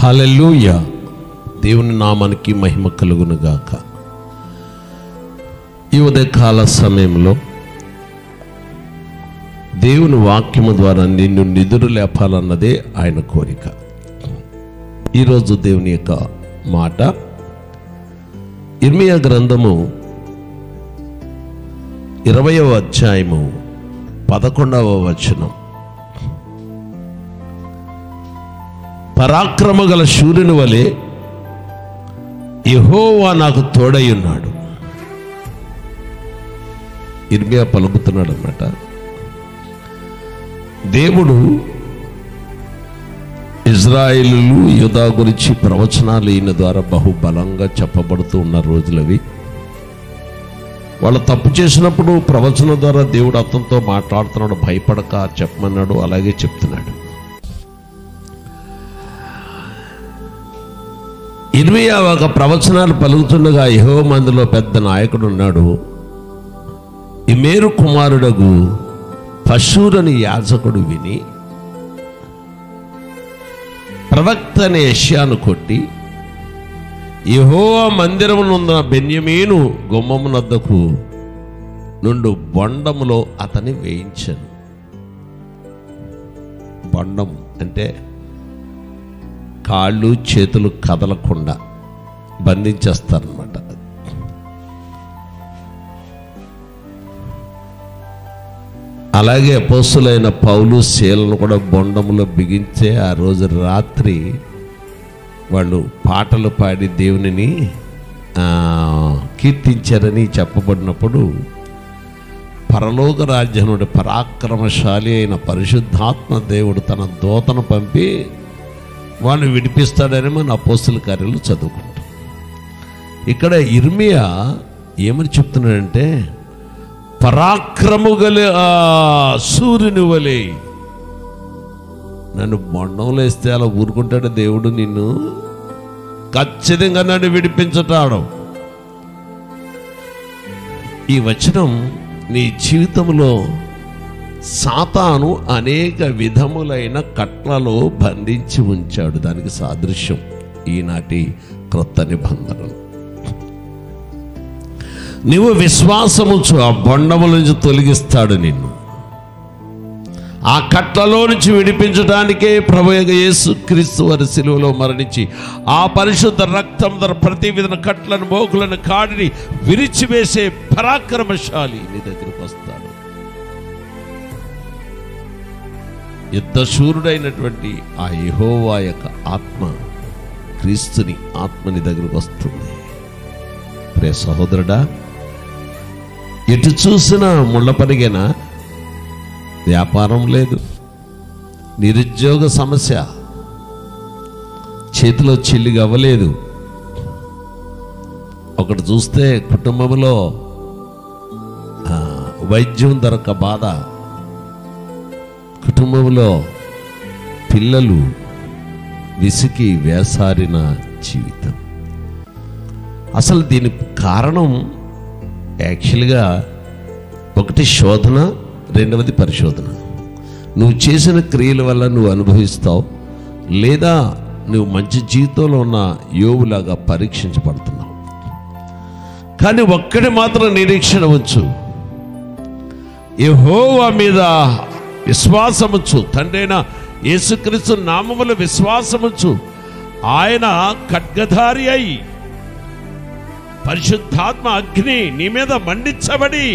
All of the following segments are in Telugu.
హల్లెలూయ దేవుని నామానికి మహిమ కలుగును గాక ఈ ఉదయకాల సమయంలో దేవుని వాక్యము ద్వారా నిన్ను నిదురు లేపాలన్నదే ఆయన కోరిక ఈరోజు దేవుని యొక్క మాట ఇర్మియా గ్రంథము ఇరవయవ అధ్యాయము పదకొండవ వచనం పరాక్రమ గల సూర్యుని వలె యెహోవా నాకు తోడై ఉన్నాడు ఇర్మియా పలుకుతున్నాడు అన్నమాట దేవుడు ఇజ్రాయిలు యుధా గురించి ప్రవచనాలు ఈయన ద్వారా బహుబలంగా చెప్పబడుతూ ఉన్న రోజులవి వాళ్ళు తప్పు చేసినప్పుడు ప్రవచనం ద్వారా దేవుడు అతనితో మాట్లాడుతున్నాడు భయపడక చెప్పమన్నాడు అలాగే చెప్తున్నాడు ఇరవై ఒక ప్రవచనాలు పలుకుతుండగా యహో మందిలో పెద్ద నాయకుడు ఉన్నాడు ఇమేరు కుమారుడగు పశువులని యాజకుడు విని ప్రవక్త అనే యష్యాను కొట్టి యహోవా మందిరమునున్న బెన్యమీను గుమ్మమునద్దకు నుండు బొండములో అతని వేయించను బొండం అంటే కాళ్ళు చేతులు కదలకుండా బంధించేస్తారనమాట అలాగే అపోస్తులైన పౌలు శీలను కూడా బొండములో బిగించే ఆ రోజు రాత్రి వాళ్ళు పాటలు పాడి దేవునిని ఆ, కీర్తించారని చెప్పబడినప్పుడు పరలోక రాజ్యం నుండి పరాక్రమశాలి అయిన పరిశుద్ధాత్మ దేవుడు తన దూతను పంపి వాడిని విడిపిస్తాడని మన అపోస్తుల కార్యాలు చదువుకుంటాం ఇక్కడ ఇర్మియా ఏమని చెప్తున్నాడంటే పరాక్రము గల ఆ సూర్యుని వలె నన్ను బొండంలో వేస్తే అలా ఊరుకుంటాడు దేవుడు నిన్ను ఖచ్చితంగా నన్ను విడిపించటాడు ఈ వచనం నీ జీవితంలో సాతాను అనేక విధములైన కట్లలో బంధించి ఉంచాడు దానికి సాదృశ్యం ఈనాటి క్రొత్త నిబంధనలు నీవు విశ్వాసముచు ఆ బొండముల నుంచి తొలగిస్తాడు నిన్ను ఆ కట్లలో నుంచి విడిపించడానికే ప్రభు యేసు క్రీస్తు వారి శిలువలో మరణించి ఆ పరిశుద్ధ రక్తం ధర ప్రతి విధన కట్లను మోకులను కాడిని విరిచివేసే పరాక్రమశాలి నీ దగ్గరకు వస్తాడు యుద్ధశూరుడైనటువంటి ఆ యెహోవా యొక్క ఆత్మ క్రీస్తుని ఆత్మని దగ్గరకు వస్తుంది ప్రే సహోదరుడా ఎటు చూసినా ముళ్ళ పరిగెన వ్యాపారం లేదు నిరుద్యోగ సమస్య చేతిలో చిల్లిగా అవ్వలేదు ఒకటి చూస్తే కుటుంబంలో ఆ, వైద్యం దొరక బాధ కుటుంబంలో పిల్లలు విసికి వేసారిన జీవితం అసలు దీని కారణం యాక్చువల్గా ఒకటి శోధన రెండవది పరిశోధన నువ్వు చేసిన క్రియల వల్ల నువ్వు అనుభవిస్తావు లేదా నువ్వు మంచి జీవితంలో ఉన్న యోగులాగా పరీక్షించబడుతున్నావు కానీ ఒక్కటి మాత్రం నిరీక్షణ ఉంచు యెహోవా మీద విశ్వాసముచ్చు తండ్రైన యేసుక్రీస్తు నామములు విశ్వాసముచ్చు ఆయన ఖడ్గధారి అయి పరిశుద్ధాత్మ అగ్ని నీ మీద మండించబడి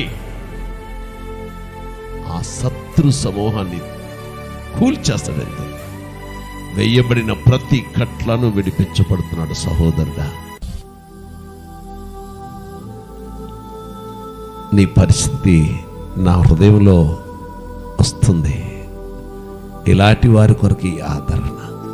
ఆ శత్రు సమూహాన్ని కూల్చేస్తాడంతే వేయబడిన ప్రతి కట్లను విడిపించబడుతున్నాడు సహోదరుడా నీ పరిస్థితి నా హృదయంలో వస్తుంది ఇలాంటి వారి కొరకు ఈ ఆదరణ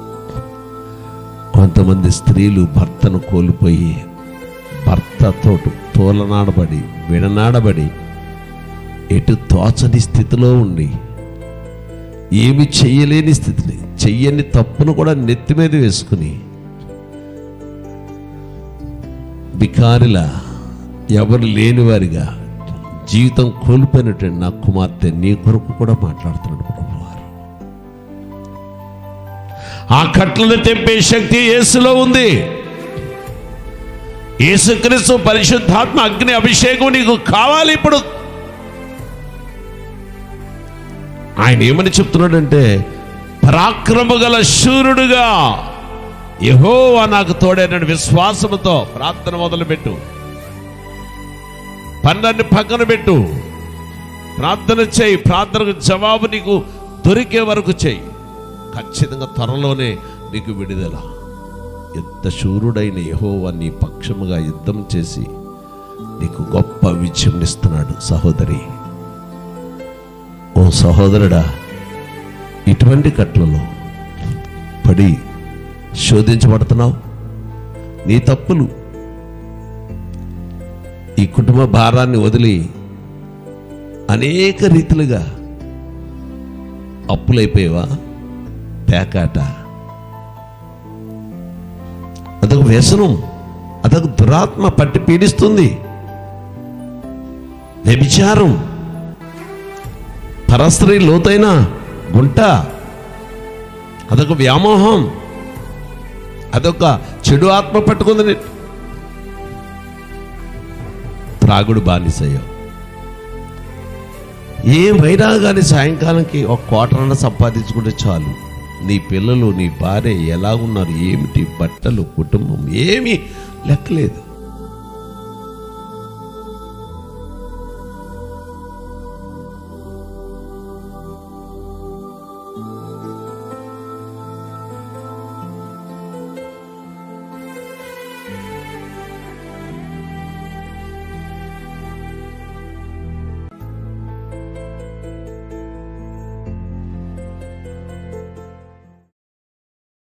కొంతమంది స్త్రీలు భర్తను కోల్పోయి భర్తతో తోలనాడబడి విడనాడబడి ఎటు తోచని స్థితిలో ఉండి ఏమి చెయ్యలేని స్థితిని చెయ్యని తప్పును కూడా నెత్తి మీద వేసుకుని బికారిలా ఎవరు లేనివారిగా జీవితం కోల్పోయినటువంటి నా కుమార్తె నీ కొరకు కూడా మాట్లాడుతున్నాడు ప్రభువారు ఆ కట్లను తెంపే శక్తి యేసులో ఉంది యేసుక్రీస్తు పరిశుద్ధాత్మ అగ్ని అభిషేకం నీకు కావాలి ఇప్పుడు ఆయన ఏమని చెప్తున్నాడంటే పరాక్రమ గల శూరుడుగా యెహోవా నాకు తోడైన విశ్వాసముతో ప్రార్థన మొదలుపెట్టు పన్నెండు పక్కన పెట్టు ప్రార్థన చేయి ప్రార్థనకు జవాబు నీకు దొరికే వరకు చేయి ఖచ్చితంగా త్వరలోనే నీకు విడుదల ఎంత శూరుడైన యెహోవా నీ పక్షముగా యుద్ధం చేసి నీకు గొప్ప విజయం ఇస్తున్నాడు సహోదరి ఓ సహోదరుడా ఇటువంటి కట్లలో పడి శోధించబడుతున్నావు నీ తప్పులు ఈ కుటుంబ భారాన్ని వదిలి అనేక రీతిలుగా అప్పులైపోయావా పేకాట అదొక వ్యసనం అదొక దురాత్మ పట్టి పీడిస్తుంది వ్యభిచారం పరస్త్రీ లోతైన గుంట అదొక వ్యామోహం అదొక చెడు ఆత్మ పట్టుకుంది నీ- త్రాగుడు బానిసయ్యో ఏమైనా కానీ సాయంకాలంకి ఒక కోటరన్న సంపాదించుకుంటే చాలు నీ పిల్లలు నీ భార్య ఎలా ఉన్నారు ఏమిటి బట్టలు కుటుంబం ఏమీ లెక్కలేదు